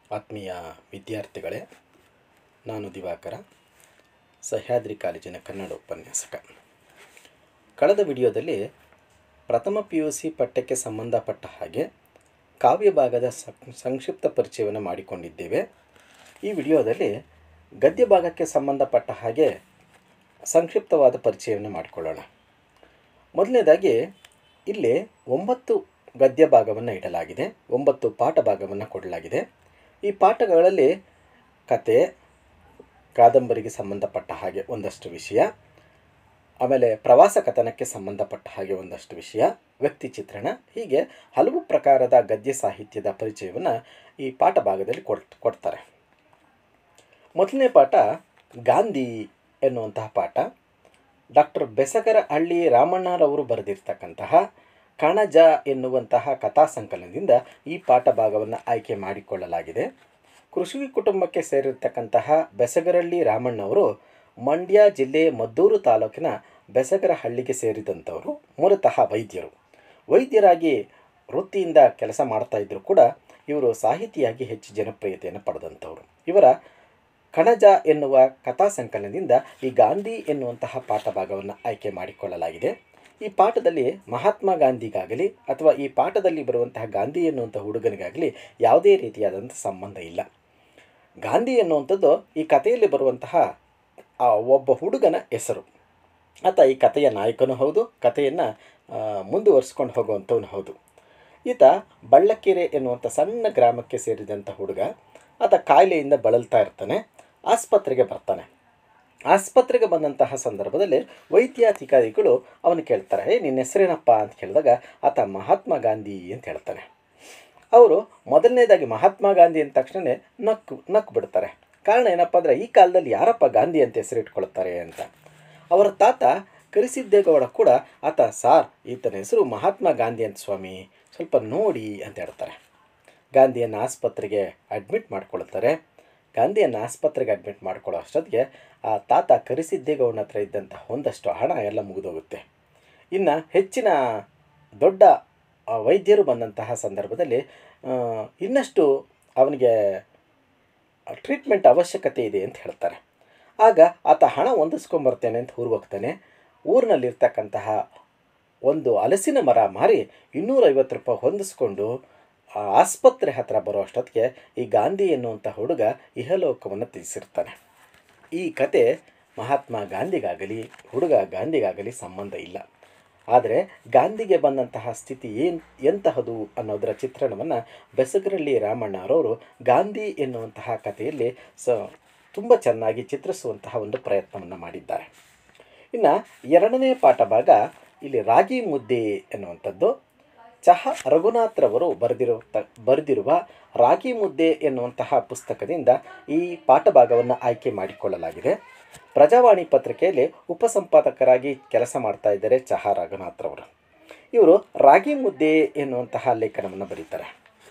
ಆತ್ಮೀಯ ವಿದ್ಯಾರ್ಥಿಗಳೇ ನಾನು ದಿವಾಕರ ಸಹ್ಯಾದ್ರಿ ಕಾಲೇಜಿನ ಕನ್ನಡ ಉಪನ್ಯಾಸಕ ಕಳೆದ ವಿಡಿಯೋದಲ್ಲಿ ಪ್ರಥಮ ಪಿ ಯು ಸಿ ಪಠ್ಯಕ್ಕೆ ಸಂಬಂಧಪಟ್ಟ ಹಾಗೆ ಕಾವ್ಯ ಭಾಗದ ಸಂ- ಸಂಕ್ಷಿಪ್ತ ಪರಿಚಯವನ್ನು ಮಾಡಿಕೊಂಡಿದ್ದೇವೆ ಈ ವಿಡಿಯೋದಲ್ಲಿ ಗದ್ಯ ಭಾಗಕ್ಕೆ ಸಂಬಂಧಪಟ್ಟ ಹಾಗೆ ಸಂಕ್ಷಿಪ್ತವಾದ ಪರಿಚಯವನ್ನು ಮಾಡಿಕೊಳ್ಳೋಣ ಮೊದಲನೇದಾಗಿ ಇಲ್ಲಿ ಒಂಬತ್ತು ಗದ್ಯ ಭಾಗವನ್ನು ಇಡಲಾಗಿದೆ ಒಂಬತ್ತು ಪಾಠ ಭಾಗವನ್ನು ಕೊಡಲಾಗಿದೆ ಈ ಪಾಠಗಳಲ್ಲಿ ಕತೆ ಕಾದಂಬರಿಗೆ ಸಂಬಂಧಪಟ್ಟ ಹಾಗೆ ಒಂದಷ್ಟು ವಿಷಯ ಆಮೇಲೆ ಪ್ರವಾಸ ಕಥನಕ್ಕೆ ಸಂಬಂಧಪಟ್ಟ ಹಾಗೆ ಒಂದಷ್ಟು ವಿಷಯ ವ್ಯಕ್ತಿ ಚಿತ್ರಣ ಹೀಗೆ ಹಲವು ಪ್ರಕಾರದ ಗದ್ಯ ಸಾಹಿತ್ಯದ ಪರಿಚಯವನ್ನು ಈ ಪಾಠ ಭಾಗದಲ್ಲಿ ಕೊಡ್ ಕೊಡ್ತಾರೆ ಮೊದಲನೇ ಪಾಠ ಗಾಂಧಿ ಎನ್ನುವಂತಹ ಪಾಠ ಡಾಕ್ಟರ್ ಬೆಸಗರ ಹಳ್ಳಿ ರಾಮಣ್ಣರವರು ಬರೆದಿರ್ತಕ್ಕಂತಹ ಕಣಜ ಎನ್ನುವಂತಹ ಕಥಾ ಸಂಕಲನದಿಂದ ಈ ಪಾಠ ಭಾಗವನ್ನು ಆಯ್ಕೆ ಮಾಡಿಕೊಳ್ಳಲಾಗಿದೆ ಕೃಷಿ ಕುಟುಂಬಕ್ಕೆ ಸೇರಿರ್ತಕ್ಕಂತಹ ಬೆಸಗರಹಳ್ಳಿ ರಾಮಣ್ಣವರು ಮಂಡ್ಯ ಜಿಲ್ಲೆ ಮದ್ದೂರು ತಾಲೂಕಿನ ಬೆಸಗರಹಳ್ಳಿಗೆ ಸೇರಿದಂಥವರು ಮೂಲತಃ ವೈದ್ಯರು ವೈದ್ಯರಾಗಿ ವೃತ್ತಿಯಿಂದ ಕೆಲಸ ಮಾಡ್ತಾ ಇದ್ದರೂ ಕೂಡ ಇವರು ಸಾಹಿತಿಯಾಗಿ ಹೆಚ್ಚು ಜನಪ್ರಿಯತೆಯನ್ನು ಪಡೆದಂಥವರು ಇವರ ಕಣಜ ಎನ್ನುವ ಕಥಾ ಸಂಕಲನದಿಂದ ಈ ಗಾಂಧಿ ಎನ್ನುವಂತಹ ಪಾಠ ಭಾಗವನ್ನು ಆಯ್ಕೆ ಮಾಡಿಕೊಳ್ಳಲಾಗಿದೆ ಈ ಪಾಠದಲ್ಲಿ ಮಹಾತ್ಮ ಗಾಂಧಿಗಾಗಲಿ ಅಥವಾ ಈ ಪಾಠದಲ್ಲಿ ಬರುವಂತಹ ಗಾಂಧಿ ಎನ್ನುವಂಥ ಹುಡುಗನಿಗಾಗಲಿ ಯಾವುದೇ ರೀತಿಯಾದಂಥ ಸಂಬಂಧ ಇಲ್ಲ ಗಾಂಧಿ ಎನ್ನುವಂಥದ್ದು ಈ ಕಥೆಯಲ್ಲಿ ಬರುವಂತಹ ಆ ಒಬ್ಬ ಹುಡುಗನ ಹೆಸರು ಆತ ಈ ಕಥೆಯ ನಾಯಕನೂ ಹೌದು ಕಥೆಯನ್ನು ಮುಂದುವರಿಸ್ಕೊಂಡು ಹೋಗುವಂಥವನು ಹೌದು ಈತ ಬಳ್ಳಕೆರೆ ಎನ್ನುವಂಥ ಸಣ್ಣ ಗ್ರಾಮಕ್ಕೆ ಸೇರಿದಂಥ ಹುಡುಗ ಆತ ಕಾಯಿಲೆಯಿಂದ ಬಳಲ್ತಾ ಇರ್ತಾನೆ ಆಸ್ಪತ್ರೆಗೆ ಬರ್ತಾನೆ ಆಸ್ಪತ್ರೆಗೆ ಬಂದಂತಹ ಸಂದರ್ಭದಲ್ಲಿ ವೈದ್ಯಾಧಿಕಾರಿಗಳು ಅವನು ಕೇಳ್ತಾರೆ ಏ ನಿನ್ನ ಹೆಸರೇನಪ್ಪ ಅಂತ ಕೇಳಿದಾಗ ಆತ ಮಹಾತ್ಮ ಗಾಂಧಿ ಅಂತ ಹೇಳ್ತಾನೆ ಅವರು ಮೊದಲನೇದಾಗಿ ಮಹಾತ್ಮ ಗಾಂಧಿ ಅಂದ ತಕ್ಷಣ ನಕ್ಕು ನಕ್ಕು ಬಿಡ್ತಾರೆ ಕಾರಣ ಏನಪ್ಪ ಅಂದರೆ ಈ ಕಾಲದಲ್ಲಿ ಯಾರಪ್ಪ ಗಾಂಧಿ ಅಂತ ಹೆಸರಿಟ್ಕೊಳ್ತಾರೆ ಅಂತ ಅವರ ತಾತ ಕರಿಸಿದ್ದೇಗೌಡ ಕೂಡ ಆತ ಸಾರ್ ಈತನ ಹೆಸರು ಮಹಾತ್ಮ ಗಾಂಧಿ ಅಂತ ಸ್ವಾಮಿ ಸ್ವಲ್ಪ ನೋಡಿ ಅಂತ ಹೇಳ್ತಾರೆ ಗಾಂಧಿಯನ್ನು ಆಸ್ಪತ್ರೆಗೆ ಅಡ್ಮಿಟ್ ಮಾಡ್ಕೊಳ್ತಾರೆ ಗಾಂಧಿಯನ್ನು ಆಸ್ಪತ್ರೆಗೆ ಅಡ್ಮಿಟ್ ಮಾಡ್ಕೊಳ್ಳೋ ಅಷ್ಟೊತ್ತಿಗೆ ಆ ತಾತ ಕರಿಸಿದ್ದೇಗೌಡನ ಹತ್ರ ಇದ್ದಂಥ ಒಂದಷ್ಟು ಹಣ ಎಲ್ಲ ಮುಗಿದೋಗುತ್ತೆ ಇನ್ನು ಹೆಚ್ಚಿನ ದೊಡ್ಡ ಆ, ವೈದ್ಯರು ಬಂದಂತಹ ಸಂದರ್ಭದಲ್ಲಿ ಆ, ಇನ್ನಷ್ಟು ಅವನಿಗೆ ಟ್ರೀಟ್ಮೆಂಟ್ ಅವಶ್ಯಕತೆ ಇದೆ ಅಂತ ಹೇಳ್ತಾರೆ ಆಗ ಆತ ಹಣ ಹೊಂದಿಸ್ಕೊಂಬರ್ತೇನೆ ಅಂತ ಊರಿಗೆ ಹೋಗ್ತಾನೆ ಊರಿನಲ್ಲಿರ್ತಕ್ಕಂತಹ ಒಂದು ಹಲಸಿನ ಮರ ಮಾರಿ ಇನ್ನೂರೈವತ್ತು ರೂಪಾಯಿ ಹೊಂದಿಸ್ಕೊಂಡು ಆ ಆಸ್ಪತ್ರೆ ಹತ್ರ ಬರೋ ಅಷ್ಟೊತ್ತಿಗೆ ಈ ಗಾಂಧಿ ಎನ್ನುವಂಥ ಹುಡುಗ ಇಹಲೋಕವನ್ನು ತಿಳಿಸಿರ್ತಾನೆ ಈ ಕತೆ ಮಹಾತ್ಮ ಗಾಂಧಿಗಾಗಲಿ ಹುಡುಗ ಗಾಂಧಿಗಾಗಲಿ ಸಂಬಂಧ ಇಲ್ಲ ಆದರೆ ಗಾಂಧಿಗೆ ಬಂದಂತಹ ಸ್ಥಿತಿ ಏನು ಎಂತಹದು ಅನ್ನೋದರ ಚಿತ್ರಣವನ್ನು ಬೆಸಗರಳ್ಳಿ ರಾಮಣ್ಣರವರು ಗಾಂಧಿ ಎನ್ನುವಂತಹ ಕಥೆಯಲ್ಲಿ ಸ ತುಂಬ ಚೆನ್ನಾಗಿ ಚಿತ್ರಿಸುವಂತಹ ಒಂದು ಪ್ರಯತ್ನವನ್ನು ಮಾಡಿದ್ದಾರೆ ಇನ್ನು ಎರಡನೇ ಪಾಠ ಭಾಗ ಇಲ್ಲಿ ರಾಗಿ ಮುದ್ದೆ ಎನ್ನುವಂಥದ್ದು ಚಹ ರಘುನಾಥ್ರವರು ಬರೆದಿರುವ ಬರೆದಿರುವ ರಾಗಿ ಮುದ್ದೆ ಎನ್ನುವಂತಹ ಪುಸ್ತಕದಿಂದ ಈ ಪಾಠ ಭಾಗವನ್ನು ಆಯ್ಕೆ ಮಾಡಿಕೊಳ್ಳಲಾಗಿದೆ ಪ್ರಜಾವಾಣಿ ಪತ್ರಿಕೆಯಲ್ಲಿ ಉಪಸಂಪಾದಕರಾಗಿ ಕೆಲಸ ಮಾಡ್ತಾ ಇದ್ದಾರೆ ಚಹ ರಘುನಾಥ್ರವರು ಇವರು ರಾಗಿ ಮುದ್ದೆ ಎನ್ನುವಂತಹ ಲೇಖನವನ್ನು ಬರೀತಾರೆ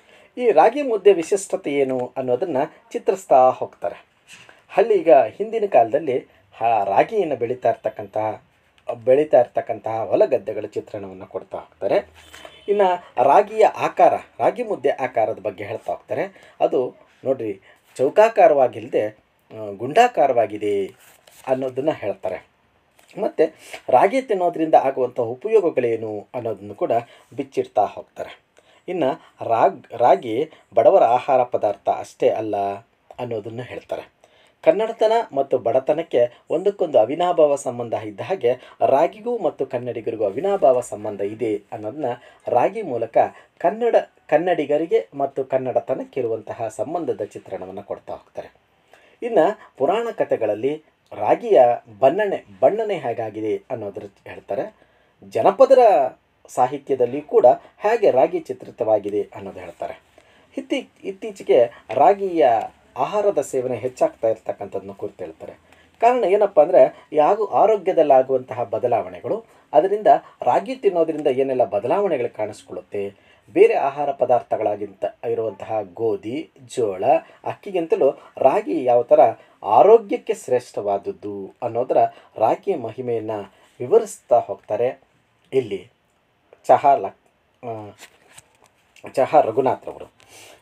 ಈ ರಾಗಿ ಮುದ್ದೆ ವಿಶಿಷ್ಟತೆ ಏನು ಅನ್ನೋದನ್ನು ಚಿತ್ರಿಸ್ತಾ ಹೋಗ್ತಾರೆ ಹಳ್ಳಿ ಈಗ ಹಿಂದಿನ ಕಾಲದಲ್ಲಿ ಆ ರಾಗಿಯನ್ನು ಬೆಳೀತಾ ಇರ್ತಕ್ಕಂತಹ ಬೆಳೀತಾ ಇರ್ತಕ್ಕಂತಹ ಹೊಲ ಗದ್ದೆಗಳ ಚಿತ್ರಣವನ್ನು ಕೊಡ್ತಾ ಹೋಗ್ತಾರೆ ಇನ್ನು ರಾಗಿಯ ಆಕಾರ ರಾಗಿ ಮುದ್ದೆ ಆಕಾರದ ಬಗ್ಗೆ ಹೇಳ್ತಾ ಹೋಗ್ತಾರೆ ಅದು ನೋಡ್ರಿ ಚೌಕಾಕಾರವಾಗಿಲ್ಲದೆ ಗುಂಡಾಕಾರವಾಗಿದೆ ಅನ್ನೋದನ್ನು ಹೇಳ್ತಾರೆ ಮತ್ತು ರಾಗಿ ತಿನ್ನೋದ್ರಿಂದ ಆಗುವಂಥ ಉಪಯೋಗಗಳೇನು ಅನ್ನೋದನ್ನು ಕೂಡ ಬಿಚ್ಚಿಡ್ತಾ ಹೋಗ್ತಾರೆ ಇನ್ನು ರಾಗ್ ರಾಗಿ ಬಡವರ ಆಹಾರ ಪದಾರ್ಥ ಅಷ್ಟೇ ಅಲ್ಲ ಅನ್ನೋದನ್ನು ಹೇಳ್ತಾರೆ ಕನ್ನಡತನ ಮತ್ತು ಬಡತನಕ್ಕೆ ಒಂದಕ್ಕೊಂದು ಅವಿನಾಭಾವ ಸಂಬಂಧ ಇದ್ದ ಹಾಗೆ ರಾಗಿಗೂ ಮತ್ತು ಕನ್ನಡಿಗರಿಗೂ ಅವಿನಾಭಾವ ಸಂಬಂಧ ಇದೆ ಅನ್ನೋದನ್ನ ರಾಗಿ ಮೂಲಕ ಕನ್ನಡ ಕನ್ನಡಿಗರಿಗೆ ಮತ್ತು ಕನ್ನಡತನಕ್ಕಿರುವಂತಹ ಸಂಬಂಧದ ಚಿತ್ರಣವನ್ನು ಕೊಡ್ತಾ ಹೋಗ್ತಾರೆ ಇನ್ನು ಪುರಾಣ ಕಥೆಗಳಲ್ಲಿ ರಾಗಿಯ ಬಣ್ಣನೆ ಬಣ್ಣನೆ ಹೇಗಾಗಿದೆ ಅನ್ನೋದ್ರ ಹೇಳ್ತಾರೆ ಜನಪದರ ಸಾಹಿತ್ಯದಲ್ಲಿ ಕೂಡ ಹೇಗೆ ರಾಗಿ ಚಿತ್ರಿತವಾಗಿದೆ ಅನ್ನೋದು ಹೇಳ್ತಾರೆ ಇತ್ತೀ ಇತ್ತೀಚೆಗೆ ರಾಗಿಯ ಆಹಾರದ ಸೇವನೆ ಹೆಚ್ಚಾಗ್ತಾ ಇರ್ತಕ್ಕಂಥದ್ದನ್ನು ಕುರಿತು ಹೇಳ್ತಾರೆ ಕಾರಣ ಏನಪ್ಪ ಅಂದರೆ ಯಾವ ಆರೋಗ್ಯದಲ್ಲಾಗುವಂತಹ ಬದಲಾವಣೆಗಳು ಅದರಿಂದ ರಾಗಿ ತಿನ್ನೋದ್ರಿಂದ ಏನೆಲ್ಲ ಬದಲಾವಣೆಗಳು ಕಾಣಿಸ್ಕೊಳ್ಳುತ್ತೆ ಬೇರೆ ಆಹಾರ ಪದಾರ್ಥಗಳಾಗಿಂತ ಇರುವಂತಹ ಗೋಧಿ ಜೋಳ ಅಕ್ಕಿಗಿಂತಲೂ ರಾಗಿ ಯಾವ ಥರ ಆರೋಗ್ಯಕ್ಕೆ ಶ್ರೇಷ್ಠವಾದದ್ದು ಅನ್ನೋದರ ರಾಗಿಯ ಮಹಿಮೆಯನ್ನು ವಿವರಿಸ್ತಾ ಹೋಗ್ತಾರೆ ಇಲ್ಲಿ ಚಹಾ ಲಕ್ ಚಹಾ ರಘುನಾಥ್ರವರು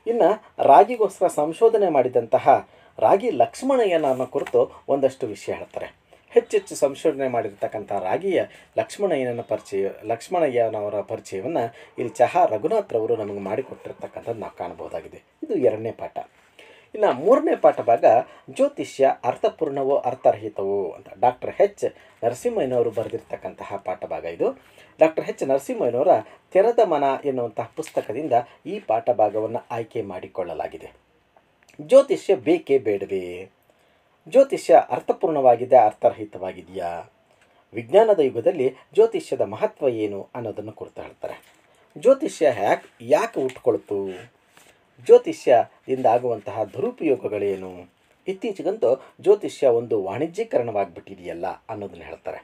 ಇನ್ನು ರಾಗಿಗೋಸ್ಕರ ಸಂಶೋಧನೆ ಮಾಡಿದಂತಹ ರಾಗಿ ಲಕ್ಷ್ಮಣಯ್ಯನ ಕುರಿತು ಒಂದಷ್ಟು ವಿಷಯ ಹೇಳ್ತಾರೆ ಹೆಚ್ಚೆಚ್ಚು ಸಂಶೋಧನೆ ಮಾಡಿರ್ತಕ್ಕಂಥ ರಾಗಿಯ ಲಕ್ಷ್ಮಣಯ್ಯನ ಪರಿಚಯ ಲಕ್ಷ್ಮಣಯ್ಯನವರ ಪರಿಚಯವನ್ನು ಇಲ್ಲಿ ಚಹಾ ರಘುನಾಥ್ರವರು ನಮಗೆ ಮಾಡಿಕೊಟ್ಟಿರ್ತಕ್ಕಂಥದ್ದು ನಾವು ಕಾಣಬಹುದಾಗಿದೆ ಇದು ಎರಡನೇ ಪಾಠ ಇನ್ನು ಮೂರನೇ ಪಾಠ ಭಾಗ ಜ್ಯೋತಿಷ್ಯ ಅರ್ಥಪೂರ್ಣವೋ ಅರ್ಥರಹಿತವೋ ಅಂತ ಡಾಕ್ಟರ್ ಎಚ್ ನರಸಿಂಹಯ್ಯನವರು ಬರೆದಿರ್ತಕ್ಕಂತಹ ಪಾಠ ಭಾಗ ಇದು ಡಾಕ್ಟರ್ ಎಚ್ ನರಸಿಂಹಯ್ಯನವರ ತೆರೆದ ಮನ ಎನ್ನುವಂತಹ ಪುಸ್ತಕದಿಂದ ಈ ಪಾಠ ಭಾಗವನ್ನು ಆಯ್ಕೆ ಮಾಡಿಕೊಳ್ಳಲಾಗಿದೆ ಜ್ಯೋತಿಷ್ಯ ಬೇಕೇ ಬೇಡವೇ ಜ್ಯೋತಿಷ್ಯ ಅರ್ಥಪೂರ್ಣವಾಗಿದೆ ಅರ್ಥರಹಿತವಾಗಿದೆಯಾ ವಿಜ್ಞಾನದ ಯುಗದಲ್ಲಿ ಜ್ಯೋತಿಷ್ಯದ ಮಹತ್ವ ಏನು ಅನ್ನೋದನ್ನು ಕುರಿತು ಹೇಳ್ತಾರೆ ಜ್ಯೋತಿಷ್ಯ ಯಾಕೆ ಯಾಕೆ ಹುಟ್ಕೊಳ್ತು ಜ್ಯೋತಿಷ್ಯದಿಂದ ಆಗುವಂತಹ ದುರುಪಯೋಗಗಳೇನು ಇತ್ತೀಚೆಗಂತೂ ಜ್ಯೋತಿಷ್ಯ ಒಂದು ವಾಣಿಜ್ಯೀಕರಣವಾಗಿಬಿಟ್ಟಿದೆಯಲ್ಲ ಅನ್ನೋದನ್ನ ಹೇಳ್ತಾರೆ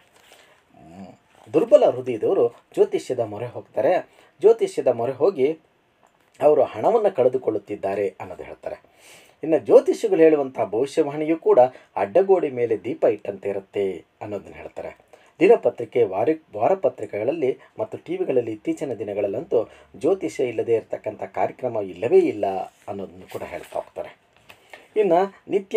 ಮ್, ದುರ್ಬಲ ಹೃದಯದವರು ಜ್ಯೋತಿಷ್ಯದ ಮೊರೆ ಹೋಗ್ತಾರೆ ಜ್ಯೋತಿಷ್ಯದ ಮೊರೆ ಹೋಗಿ ಅವರು ಹಣವನ್ನು ಕಳೆದುಕೊಳ್ಳುತ್ತಿದ್ದಾರೆ ಅನ್ನೋದು ಹೇಳ್ತಾರೆ ಇನ್ನು ಜ್ಯೋತಿಷಿಗಳು ಹೇಳುವಂಥ ಭವಿಷ್ಯವಾಣಿಯೂ ಕೂಡ ಅಡ್ಡಗೋಡೆ ಮೇಲೆ ದೀಪ ಇಟ್ಟಂತೆ ಇರುತ್ತೆ ಅನ್ನೋದನ್ನು ಹೇಳ್ತಾರೆ ದಿನಪತ್ರಿಕೆ ವಾರ ವಾರಪತ್ರಿಕೆಗಳಲ್ಲಿ ಮತ್ತು ಟಿ ವಿಗಳಲ್ಲಿ ಇತ್ತೀಚಿನ ದಿನಗಳಲ್ಲಂತೂ ಜ್ಯೋತಿಷ್ಯ ಇಲ್ಲದೆ ಇರತಕ್ಕಂಥ ಕಾರ್ಯಕ್ರಮ ಇಲ್ಲವೇ ಇಲ್ಲ ಅನ್ನೋದನ್ನು ಕೂಡ ಹೇಳ್ತಾ ಹೋಗ್ತಾರೆ ಇನ್ನು ನಿತ್ಯ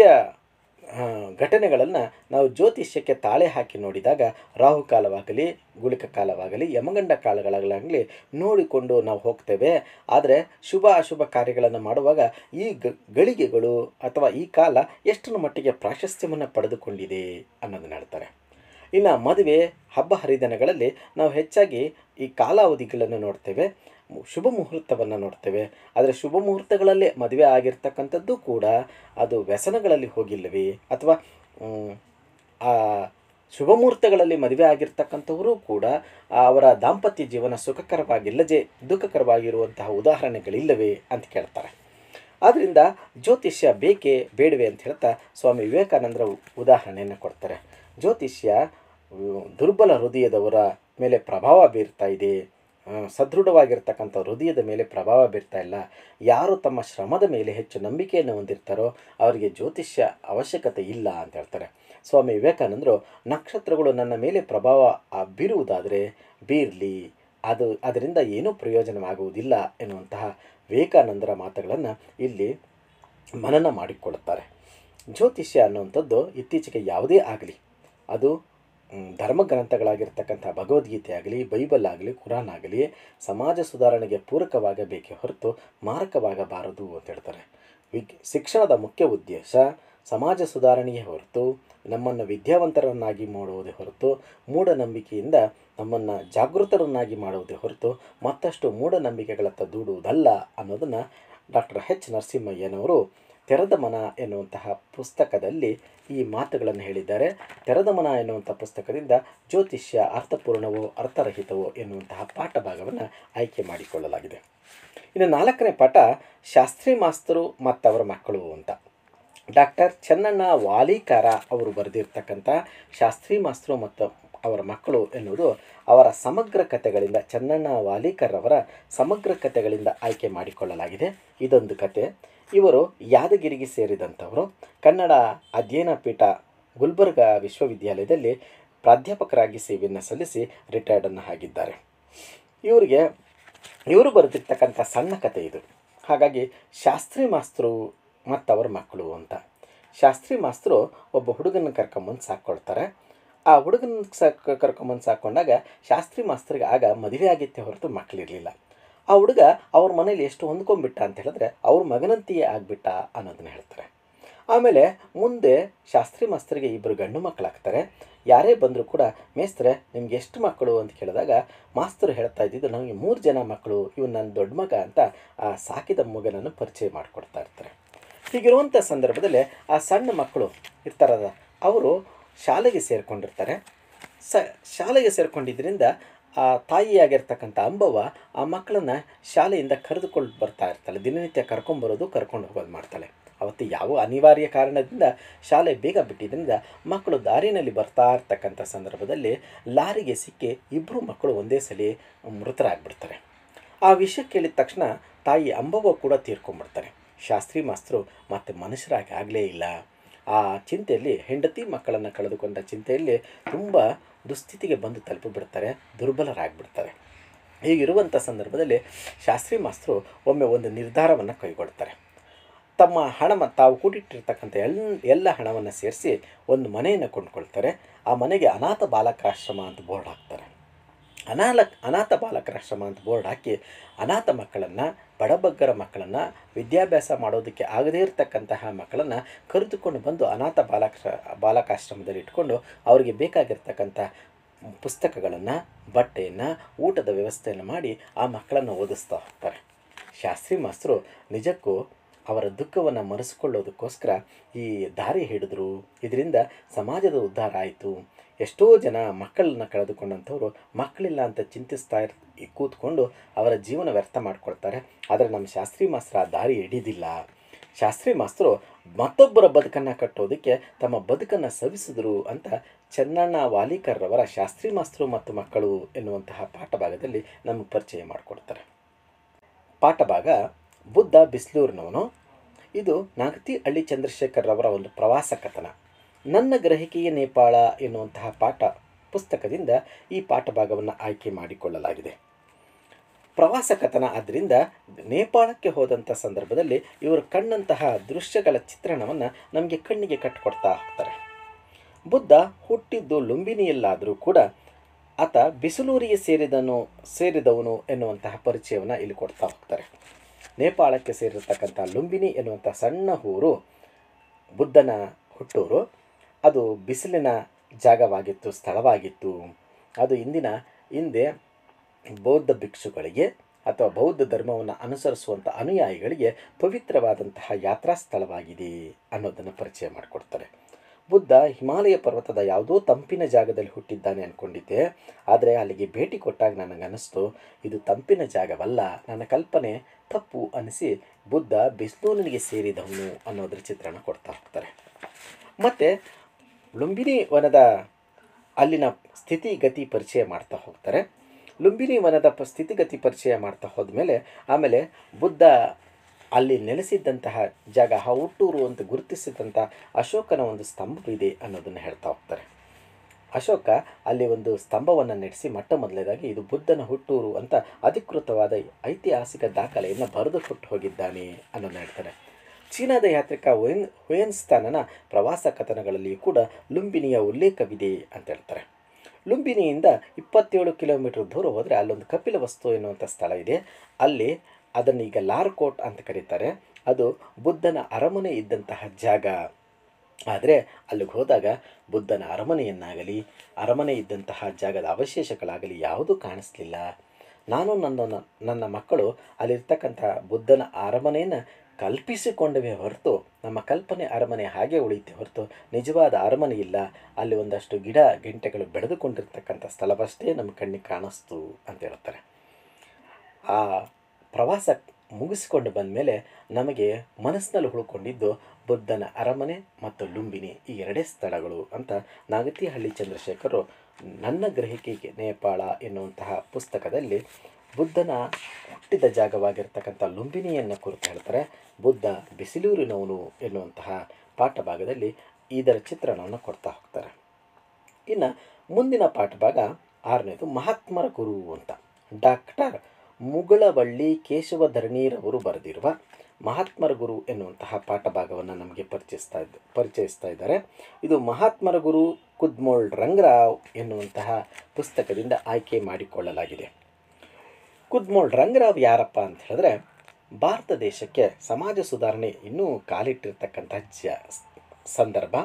ಆ, ಘಟನೆಗಳನ್ನು ನಾವು ಜ್ಯೋತಿಷ್ಯಕ್ಕೆ ತಾಳೆ ಹಾಕಿ ನೋಡಿದಾಗ ರಾಹುಕಾಲವಾಗಲಿ ಗುಳಿಕ ಕಾಲವಾಗಲಿ ಯಮಗಂಡ ಕಾಲಗಳಾಗಲಿ ನೋಡಿಕೊಂಡು ನಾವು ಹೋಗ್ತೇವೆ ಆದರೆ ಶುಭ ಅಶುಭ ಕಾರ್ಯಗಳನ್ನು ಮಾಡುವಾಗ ಈ ಗ ಗಳಿಗೆಗಳು ಅಥವಾ ಈ ಕಾಲ ಎಷ್ಟರ ಮಟ್ಟಿಗೆ ಪ್ರಾಶಸ್ತ್ಯವನ್ನು ಪಡೆದುಕೊಂಡಿದೆ ಅನ್ನೋದನ್ನ ಹೇಳ್ತಾರೆ ಇನ್ನು ಮದುವೆ ಹಬ್ಬ ಹರಿದಿನಗಳಲ್ಲಿ ನಾವು ಹೆಚ್ಚಾಗಿ ಈ ಕಾಲಾವಧಿಗಳನ್ನು ನೋಡ್ತೇವೆ ಮು- ಶುಭ ಮುಹೂರ್ತವನ್ನು ನೋಡ್ತೇವೆ ಆದರೆ ಶುಭ ಮುಹೂರ್ತಗಳಲ್ಲೇ ಮದುವೆ ಆಗಿರ್ತಕ್ಕಂಥದ್ದು ಕೂಡ ಅದು ವ್ಯಸನಗಳಲ್ಲಿ ಹೋಗಿಲ್ಲವೇ ಅಥವಾ ಮ್, ಆ ಶುಭ ಮುಹೂರ್ತಗಳಲ್ಲಿ ಮದುವೆ ಆಗಿರ್ತಕ್ಕಂಥವರು ಕೂಡ ಆ ಅವರ ದಾಂಪತ್ಯ ಜೀವನ ಸುಖಕರವಾಗಿಲ್ಲದೆ ದುಃಖಕರವಾಗಿರುವಂತಹ ಉದಾಹರಣೆಗಳಿಲ್ಲವೇ ಅಂತ ಕೇಳ್ತಾರೆ ಆದ್ದರಿಂದ ಜ್ಯೋತಿಷ್ಯ ಬೇಕೇ ಬೇಡವೆ ಅಂತ ಹೇಳ್ತಾ ಸ್ವಾಮಿ ವಿವೇಕಾನಂದರ ಉದಾಹರಣೆಯನ್ನು ಕೊಡ್ತಾರೆ ಜ್ಯೋತಿಷ್ಯ ಉ, ದುರ್ಬಲ ಹೃದಯದವರ ಮೇಲೆ ಪ್ರಭಾವ ಬೀರ್ತಾ ಇದೆ ಆ, ಸದೃಢವಾಗಿರ್ತಕ್ಕಂಥ ಹೃದಯದ ಮೇಲೆ ಪ್ರಭಾವ ಬೀರ್ತಾ ಇಲ್ಲ ಯಾರು ತಮ್ಮ ಶ್ರಮದ ಮೇಲೆ ಹೆಚ್ಚು ನಂಬಿಕೆಯನ್ನು ಹೊಂದಿರ್ತಾರೋ ಅವರಿಗೆ ಜ್ಯೋತಿಷ್ಯ ಅವಶ್ಯಕತೆ ಇಲ್ಲ ಅಂತ ಹೇಳ್ತಾರೆ ಸ್ವಾಮಿ ವಿವೇಕಾನಂದರು ನಕ್ಷತ್ರಗಳು ನನ್ನ ಮೇಲೆ ಪ್ರಭಾವ ಆ, ಬೀರುವುದಾದರೆ ಬೀರಲಿ ಅದು ಅದರಿಂದ ಏನೂ ಪ್ರಯೋಜನವಾಗುವುದಿಲ್ಲ ಎನ್ನುವಂತಹ ವಿವೇಕಾನಂದರ ಮಾತುಗಳನ್ನು ಇಲ್ಲಿ ಮನನ ಮಾಡಿಕೊಳ್ಳುತ್ತಾರೆ ಜ್ಯೋತಿಷ್ಯ ಅನ್ನುವಂಥದ್ದು ಇತ್ತೀಚೆಗೆ ಯಾವುದೇ ಆಗಲಿ ಅದು ಮ್, ಧರ್ಮ ಗ್ರಂಥಗಳಾಗಿರ್ತಕ್ಕಂಥ ಭಗವದ್ಗೀತೆ ಆಗಲಿ ಬೈಬಲ್ ಆಗಲಿ ಕುರಾನ್ ಆಗಲಿ ಸಮಾಜ ಸುಧಾರಣೆಗೆ ಪೂರಕವಾಗಬೇಕೇ ಹೊರತು ಮಾರಕವಾಗಬಾರದು ಅಂತ ಹೇಳ್ತಾರೆ ವಿಗ್ ಶಿಕ್ಷಣದ ಮುಖ್ಯ ಉದ್ದೇಶ ಸಮಾಜ ಸುಧಾರಣೆಯೇ ಹೊರತು ನಮ್ಮನ್ನು ವಿದ್ಯಾವಂತರನ್ನಾಗಿ ಮಾಡುವುದೇ ಹೊರತು ಮೂಢನಂಬಿಕೆಯಿಂದ ನಮ್ಮನ್ನು ಜಾಗೃತರನ್ನಾಗಿ ಮಾಡುವುದೇ ಹೊರತು ಮತ್ತಷ್ಟು ಮೂಢನಂಬಿಕೆಗಳತ್ತ ದೂಡುವುದಲ್ಲ ಅನ್ನೋದನ್ನು ಡಾಕ್ಟರ್ ಎಚ್ ನರಸಿಂಹಯ್ಯನವರು ತೆರೆದ ಮನ ಎನ್ನುವಂತಹ ಪುಸ್ತಕದಲ್ಲಿ ಈ ಮಾತುಗಳನ್ನು ಹೇಳಿದ್ದಾರೆ ತೆರೆದ ಮನ ಎನ್ನುವಂಥ ಪುಸ್ತಕದಿಂದ ಜ್ಯೋತಿಷ್ಯ ಅರ್ಥಪೂರ್ಣವೋ ಅರ್ಥರಹಿತವೋ ಎನ್ನುವಂತಹ ಪಾಠ ಭಾಗವನ್ನು ಆಯ್ಕೆ ಮಾಡಿಕೊಳ್ಳಲಾಗಿದೆ ಇನ್ನು ನಾಲ್ಕನೇ ಪಾಠ ಶಾಸ್ತ್ರಿ ಮಾಸ್ತರು ಮತ್ತು ಅವರ ಮಕ್ಕಳು ಅಂತ ಡಾಕ್ಟರ್ ಚೆನ್ನಣ್ಣ ವಾಲಿಕಾರ ಅವರು ಬರೆದಿರ್ತಕ್ಕಂಥ ಶಾಸ್ತ್ರಿ ಮಾಸ್ತರು ಮತ್ತು ಅವರ ಮಕ್ಕಳು ಎನ್ನುವುದು ಅವರ ಸಮಗ್ರ ಕಥೆಗಳಿಂದ ಚೆನ್ನಣ್ಣ ವಾಲಿಕರ್ ಅವರ ಸಮಗ್ರ ಕಥೆಗಳಿಂದ ಆಯ್ಕೆ ಮಾಡಿಕೊಳ್ಳಲಾಗಿದೆ ಇದೊಂದು ಕತೆ ಇವರು ಯಾದಗಿರಿಗೆ ಸೇರಿದಂಥವರು ಕನ್ನಡ ಅಧ್ಯಯನ ಪೀಠ ಗುಲ್ಬರ್ಗ ವಿಶ್ವವಿದ್ಯಾಲಯದಲ್ಲಿ ಪ್ರಾಧ್ಯಾಪಕರಾಗಿ ಸೇವೆಯನ್ನು ಸಲ್ಲಿಸಿ ರಿಟೈರ್ಡನ್ನು ಆಗಿದ್ದಾರೆ ಇವರಿಗೆ ಇವರು ಬರೆದಿರ್ತಕ್ಕಂಥ ಸಣ್ಣ ಕತೆ ಇದು ಹಾಗಾಗಿ ಶಾಸ್ತ್ರಿ ಮಾಸ್ತರು ಮತ್ತು ಅವರ ಮಕ್ಕಳು ಅಂತ ಶಾಸ್ತ್ರಿ ಮಾಸ್ತರು ಒಬ್ಬ ಹುಡುಗನ ಕರ್ಕೊಂಬಂದು ಸಾಕ್ಕೊಳ್ತಾರೆ ಆ ಹುಡುಗನ ಸಾಕ್ ಕರ್ಕೊಂಬಂದು ಸಾಕೊಂಡಾಗ ಶಾಸ್ತ್ರಿ ಮಾಸ್ತರಿಗೆ ಆಗ ಮದುವೆ ಆಗಿತ್ತೆ ಹೊರತು ಮಕ್ಕಳಿರಲಿಲ್ಲ ಆ ಹುಡುಗ ಅವ್ರ ಮನೇಲಿ ಎಷ್ಟು ಹೊಂದ್ಕೊಂಡ್ಬಿಟ್ಟ ಅಂತ ಹೇಳಿದ್ರೆ ಅವ್ರ ಮಗನಂತೆಯೇ ಆಗಿಬಿಟ್ಟ ಅನ್ನೋದನ್ನ ಹೇಳ್ತಾರೆ ಆಮೇಲೆ ಮುಂದೆ ಶಾಸ್ತ್ರಿ ಮಾಸ್ತರಿಗೆ ಇಬ್ಬರು ಗಂಡು ಮಕ್ಕಳಾಗ್ತಾರೆ ಯಾರೇ ಬಂದರೂ ಕೂಡ ಮೇಸ್ತ್ರೆ ನಿಮ್ಗೆ ಎಷ್ಟು ಮಕ್ಕಳು ಅಂತ ಕೇಳಿದಾಗ ಮಾಸ್ತರು ಹೇಳ್ತಾ ಇದ್ದಿದ್ದು ನನಗೆ ಮೂರು ಜನ ಮಕ್ಕಳು ಇವು ನನ್ನ ದೊಡ್ಡ ಮಗ ಅಂತ ಆ ಸಾಕಿದ ಮಗನನ್ನು ಪರಿಚಯ ಮಾಡಿಕೊಡ್ತಾ ಇರ್ತಾರೆ ಹೀಗಿರುವಂಥ ಸಂದರ್ಭದಲ್ಲಿ ಆ ಸಣ್ಣ ಮಕ್ಕಳು ಇರ್ತಾರಲ್ಲ ಅವರು ಶಾಲೆಗೆ ಸೇರಿಕೊಂಡಿರ್ತಾರೆ ಸ ಶಾಲೆಗೆ ಸೇರಿಕೊಂಡಿದ್ದರಿಂದ ಆ ತಾಯಿಯಾಗಿರ್ತಕ್ಕಂಥ ಅಂಬವ್ವ ಆ ಮಕ್ಕಳನ್ನ ಶಾಲೆಯಿಂದ ಕರೆದುಕೊಂಡು ಬರ್ತಾ ಇರ್ತಾಳೆ ದಿನನಿತ್ಯ ಕರ್ಕೊಂಬರೋದು ಕರ್ಕೊಂಡು ಹೋಗೋದು ಮಾಡ್ತಾಳೆ ಅವತ್ತು ಯಾವ ಅನಿವಾರ್ಯ ಕಾರಣದಿಂದ ಶಾಲೆ ಬೇಗ ಬಿಟ್ಟಿದ್ದರಿಂದ ಮಕ್ಕಳು ದಾರಿನಲ್ಲಿ ಬರ್ತಾ ಇರ್ತಕ್ಕಂಥ ಸಂದರ್ಭದಲ್ಲಿ ಲಾರಿಗೆ ಸಿಕ್ಕಿ ಇಬ್ಬರು ಮಕ್ಕಳು ಒಂದೇ ಸಲ ಮೃತರಾಗ್ಬಿಡ್ತಾರೆ ಆ ವಿಷಯ ಕೇಳಿದ ತಕ್ಷಣ ತಾಯಿ ಅಂಬವ್ವ ಕೂಡ ತೀರ್ಕೊಂಡ್ಬಿಡ್ತಾರೆ ಶಾಸ್ತ್ರಿ ಮಾಸ್ತರು ಮತ್ತೆ ಮನುಷ್ಯರಾಗಿ ಆಗಲೇ ಇಲ್ಲ ಆ ಚಿಂತೆಯಲ್ಲಿ ಹೆಂಡತಿ ಮಕ್ಕಳನ್ನು ಕಳೆದುಕೊಂಡ ಚಿಂತೆಯಲ್ಲಿ ತುಂಬ ದುಸ್ಥಿತಿಗೆ ಬಂದು ತಲುಪಿಬಿಡ್ತಾರೆ ದುರ್ಬಲರಾಗ್ಬಿಡ್ತಾರೆ ಹೀಗಿರುವಂಥ ಸಂದರ್ಭದಲ್ಲಿ ಶಾಸ್ತ್ರಿ ಮಾಸ್ತರು ಒಮ್ಮೆ ಒಂದು ನಿರ್ಧಾರವನ್ನು ಕೈಗೊಳ್ತಾರೆ ತಮ್ಮ ಹಣ ತಾವು ಕೂಡಿಟ್ಟಿರ್ತಕ್ಕಂಥ ಎಲ್ ಎಲ್ಲ ಹಣವನ್ನು ಸೇರಿಸಿ ಒಂದು ಮನೆಯನ್ನು ಕೊಂಡ್ಕೊಳ್ತಾರೆ ಆ ಮನೆಗೆ ಅನಾಥ ಬಾಲಕಾಶ್ರಮ ಅಂತ ಬೋರ್ಡ್ ಹಾಕ್ತಾರೆ ಅನಾಲ ಅನಾಥ ಬಾಲಕರಾಶ್ರಮ ಅಂತ ಬೋರ್ಡ್ ಹಾಕಿ ಅನಾಥ ಮಕ್ಕಳನ್ನು ಬಡಬಗ್ಗರ ಮಕ್ಕಳನ್ನು ವಿದ್ಯಾಭ್ಯಾಸ ಮಾಡೋದಕ್ಕೆ ಆಗದೇ ಇರತಕ್ಕಂತಹ ಮಕ್ಕಳನ್ನು ಕರೆದುಕೊಂಡು ಬಂದು ಅನಾಥ ಬಾಲಕ ಬಾಲಕಾಶ್ರಮದಲ್ಲಿ ಇಟ್ಕೊಂಡು ಅವರಿಗೆ ಬೇಕಾಗಿರ್ತಕ್ಕಂಥ ಪುಸ್ತಕಗಳನ್ನು ಬಟ್ಟೆಯನ್ನು ಊಟದ ವ್ಯವಸ್ಥೆಯನ್ನು ಮಾಡಿ ಆ ಮಕ್ಕಳನ್ನು ಓದಿಸ್ತಾ ಹೋಗ್ತಾರೆ ಶಾಸ್ತ್ರಿ ಮಾಸ್ತರು ನಿಜಕ್ಕೂ ಅವರ ದುಃಖವನ್ನು ಮರೆಸಿಕೊಳ್ಳೋದಕ್ಕೋಸ್ಕರ ಈ ದಾರಿ ಹಿಡಿದ್ರು ಇದರಿಂದ ಸಮಾಜದ ಉದ್ಧಾರ ಆಯಿತು ಎಷ್ಟೋ ಜನ ಮಕ್ಕಳನ್ನ ಕಳೆದುಕೊಂಡಂಥವ್ರು ಮಕ್ಕಳಿಲ್ಲ ಅಂತ ಚಿಂತಿಸ್ತಾ ಇರ್ ಕೂತ್ಕೊಂಡು ಅವರ ಜೀವನ ವ್ಯರ್ಥ ಮಾಡ್ಕೊಳ್ತಾರೆ ಆದರೆ ನಮ್ಮ ಶಾಸ್ತ್ರಿ ಮಾಸ್ತರ ಆ ದಾರಿ ಹಿಡಿದಿಲ್ಲ ಶಾಸ್ತ್ರಿ ಮಾಸ್ತರು ಮತ್ತೊಬ್ಬರ ಬದುಕನ್ನು ಕಟ್ಟೋದಕ್ಕೆ ತಮ್ಮ ಬದುಕನ್ನು ಸವಿಸಿದ್ರು ಅಂತ ಚೆನ್ನಣ್ಣ ವಾಲಿಕರ್ರವರ ಶಾಸ್ತ್ರಿ ಮಾಸ್ತರು ಮತ್ತು ಮಕ್ಕಳು ಎನ್ನುವಂತಹ ಪಾಠಭಾಗದಲ್ಲಿ ನಮಗೆ ಪರಿಚಯ ಮಾಡಿಕೊಡ್ತಾರೆ ಪಾಠಭಾಗ ಬುದ್ಧ ಬಿಸ್ಲೂರಿನವನು ಇದು ನಾಗತಿ ಹಳ್ಳಿ ಚಂದ್ರಶೇಖರ್ರವರ ಒಂದು ಪ್ರವಾಸ ಕಥನ ನನ್ನ ಗ್ರಹಿಕೆಯ ನೇಪಾಳ ಎನ್ನುವಂತಹ ಪಾಠ ಪುಸ್ತಕದಿಂದ ಈ ಪಾಠಭಾಗವನ್ನು ಆಯ್ಕೆ ಮಾಡಿಕೊಳ್ಳಲಾಗಿದೆ ಪ್ರವಾಸ ಕಥನ ಆದ್ದರಿಂದ ನೇಪಾಳಕ್ಕೆ ಹೋದಂಥ ಸಂದರ್ಭದಲ್ಲಿ ಇವರು ಕಂಡಂತಹ ದೃಶ್ಯಗಳ ಚಿತ್ರಣವನ್ನು ನಮಗೆ ಕಣ್ಣಿಗೆ ಕಟ್ಟಿಕೊಡ್ತಾ ಹೋಗ್ತಾರೆ ಬುದ್ಧ ಹುಟ್ಟಿದ್ದು ಲುಂಬಿನಿಯಲ್ಲಾದರೂ ಕೂಡ ಆತ ಬಿಸಿಲೂರಿಗೆ ಸೇರಿದನು ಸೇರಿದವನು ಎನ್ನುವಂತಹ ಪರಿಚಯವನ್ನು ಇಲ್ಲಿ ಕೊಡ್ತಾ ಹೋಗ್ತಾರೆ ನೇಪಾಳಕ್ಕೆ ಸೇರಿರ್ತಕ್ಕಂಥ ಲುಂಬಿನಿ ಎನ್ನುವಂಥ ಸಣ್ಣ ಊರು ಬುದ್ಧನ ಹುಟ್ಟೂರು ಅದು ಬಿಸಿಲಿನ ಜಾಗವಾಗಿತ್ತು ಸ್ಥಳವಾಗಿತ್ತು ಅದು ಇಂದಿನ ಹಿಂದೆ ಬೌದ್ಧ ಭಿಕ್ಷುಗಳಿಗೆ ಅಥವಾ ಬೌದ್ಧ ಧರ್ಮವನ್ನು ಅನುಸರಿಸುವಂಥ ಅನುಯಾಯಿಗಳಿಗೆ ಪವಿತ್ರವಾದಂತಹ ಯಾತ್ರಾ ಸ್ಥಳವಾಗಿದೆ ಅನ್ನೋದನ್ನು ಪರಿಚಯ ಮಾಡಿಕೊಡ್ತಾರೆ ಬುದ್ಧ ಹಿಮಾಲಯ ಪರ್ವತದ ಯಾವುದೋ ತಂಪಿನ ಜಾಗದಲ್ಲಿ ಹುಟ್ಟಿದ್ದಾನೆ ಅಂದ್ಕೊಂಡಿದ್ದೆ ಆದರೆ ಅಲ್ಲಿಗೆ ಭೇಟಿ ಕೊಟ್ಟಾಗ ನನಗನ್ನಿಸ್ತು ಇದು ತಂಪಿನ ಜಾಗವಲ್ಲ ನನ್ನ ಕಲ್ಪನೆ ತಪ್ಪು ಅನಿಸಿ ಬುದ್ಧ ಬಿಸ್ಲೂನಿಗೆ ಸೇರಿದವನು ಅನ್ನೋದ್ರ ಚಿತ್ರಣ ಕೊಡ್ತಾ ಹೋಗ್ತಾರೆ ಮತ್ತು ಲುಂಬಿನಿ ವನದ ಅಲ್ಲಿನ ಸ್ಥಿತಿಗತಿ ಪರಿಚಯ ಮಾಡ್ತಾ ಹೋಗ್ತಾರೆ ಲುಂಬಿನಿ ವನದ ಪ ಸ್ಥಿತಿಗತಿ ಪರಿಚಯ ಮಾಡ್ತಾ ಹೋದ್ಮೇಲೆ ಆಮೇಲೆ ಬುದ್ಧ ಅಲ್ಲಿ ನೆಲೆಸಿದ್ದಂತಹ ಜಾಗ ಆ ಹುಟ್ಟೂರು ಅಂತ ಗುರುತಿಸಿದಂಥ ಅಶೋಕನ ಒಂದು ಸ್ತಂಭವಿದೆ ಅನ್ನೋದನ್ನು ಹೇಳ್ತಾ ಹೋಗ್ತಾರೆ ಅಶೋಕ ಅಲ್ಲಿ ಒಂದು ಸ್ತಂಭವನ್ನು ನಡೆಸಿ ಮೊಟ್ಟ ಮೊದಲನೇದಾಗಿ ಇದು ಬುದ್ಧನ ಹುಟ್ಟೂರು ಅಂತ ಅಧಿಕೃತವಾದ ಐತಿಹಾಸಿಕ ದಾಖಲೆಯನ್ನು ಬರೆದು ಕೊಟ್ಟು ಹೋಗಿದ್ದಾನೆ ಅನ್ನೋದನ್ನ ಹೇಳ್ತಾರೆ ಚೀನಾದ ಯಾತ್ರಿಕ ಹುಯನ್ ಹುಯನ್ಸ್ತಾನನ ಪ್ರವಾಸ ಕಥನಗಳಲ್ಲಿಯೂ ಕೂಡ ಲುಂಬಿನಿಯ ಉಲ್ಲೇಖವಿದೆ ಅಂತ ಹೇಳ್ತಾರೆ ಲುಂಬಿನಿಯಿಂದ ಇಪ್ಪತ್ತೇಳು ಕಿಲೋಮೀಟರ್ ದೂರ ಹೋದರೆ ಅಲ್ಲೊಂದು ಕಪಿಲ ವಸ್ತು ಎನ್ನುವಂಥ ಸ್ಥಳ ಇದೆ ಅಲ್ಲಿ ಅದನ್ನು ಈಗ ಲಾರ್ಕೋಟ್ ಅಂತ ಕರೀತಾರೆ ಅದು ಬುದ್ಧನ ಅರಮನೆ ಇದ್ದಂತಹ ಜಾಗ ಆದರೆ ಅಲ್ಲಿಗೆ ಹೋದಾಗ ಬುದ್ಧನ ಅರಮನೆಯನ್ನಾಗಲಿ ಅರಮನೆ ಇದ್ದಂತಹ ಜಾಗದ ಅವಶೇಷಗಳಾಗಲಿ ಯಾವುದೂ ಕಾಣಿಸ್ಲಿಲ್ಲ ನಾನು ನನ್ನ ನನ್ನ ಮಕ್ಕಳು ಅಲ್ಲಿರ್ತಕ್ಕಂಥ ಬುದ್ಧನ ಅರಮನೆಯನ್ನು ಕಲ್ಪಿಸಿಕೊಂಡವೇ ಹೊರತು ನಮ್ಮ ಕಲ್ಪನೆ ಅರಮನೆ ಹಾಗೆ ಉಳಿಯುತ್ತೆ ಹೊರತು ನಿಜವಾದ ಅರಮನೆ ಇಲ್ಲ ಅಲ್ಲಿ ಒಂದಷ್ಟು ಗಿಡ ಗೆಂಟೆಗಳು ಬೆಳೆದುಕೊಂಡಿರ್ತಕ್ಕಂಥ ಸ್ಥಳವಷ್ಟೇ ನಮ್ಮ ಕಣ್ಣಿಗೆ ಕಾಣಿಸ್ತು ಅಂತ ಹೇಳ್ತಾರೆ ಆ ಪ್ರವಾಸ ಮುಗಿಸಿಕೊಂಡು ಬಂದ ಮೇಲೆ ನಮಗೆ ಮನಸ್ಸಿನಲ್ಲಿ ಉಳ್ಕೊಂಡಿದ್ದು ಬುದ್ಧನ ಅರಮನೆ ಮತ್ತು ಲುಂಬಿನಿ ಈ ಎರಡೇ ಸ್ಥಳಗಳು ಅಂತ ನಾಗತಿಹಳ್ಳಿ ಚಂದ್ರಶೇಖರು ನನ್ನ ಗ್ರಹಿಕೆಗೆ ನೇಪಾಳ ಎನ್ನುವಂತಹ ಪುಸ್ತಕದಲ್ಲಿ ಬುದ್ಧನ ಹುಟ್ಟಿದ ಜಾಗವಾಗಿರ್ತಕ್ಕಂಥ ಲುಂಬಿನಿಯನ್ನು ಕುರಿತು ಹೇಳ್ತಾರೆ ಬುದ್ಧ ಬಿಸಿಲೂರಿನವನು ಎನ್ನುವಂತಹ ಪಾಠಭಾಗದಲ್ಲಿ ಇದರ ಚಿತ್ರಣವನ್ನು ಕೊಡ್ತಾ ಹೋಗ್ತಾರೆ ಇನ್ನು ಮುಂದಿನ ಪಾಠಭಾಗ ಆರನೇದು ಮಹಾತ್ಮರ ಗುರು ಅಂತ ಡಾಕ್ಟರ್ ಮುಗಳವಳ್ಳಿ ಕೇಶವಧರಣೀರವರು ಬರೆದಿರುವ ಮಹಾತ್ಮರ ಗುರು ಎನ್ನುವಂತಹ ಪಾಠಭಾಗವನ್ನು ನಮಗೆ ಪರಿಚಯಿಸ್ತಾ ಇದ್ದ ಪರಿಚಯಿಸ್ತಾ ಇದ್ದಾರೆ ಇದು ಮಹಾತ್ಮರ ಗುರು ಕುದ್ಮೋಳ್ ರಂಗರಾವ್ ಎನ್ನುವಂತಹ ಪುಸ್ತಕದಿಂದ ಆಯ್ಕೆ ಮಾಡಿಕೊಳ್ಳಲಾಗಿದೆ ಕುದ್ಮೋಳ್ ರಂಗರಾವ್ ಯಾರಪ್ಪ ಅಂತ ಹೇಳಿದ್ರೆ ಭಾರತ ದೇಶಕ್ಕೆ ಸಮಾಜ ಸುಧಾರಣೆ ಇನ್ನೂ ಕಾಲಿಟ್ಟಿರ್ತಕ್ಕಂಥ ಜ ಸಂದರ್ಭ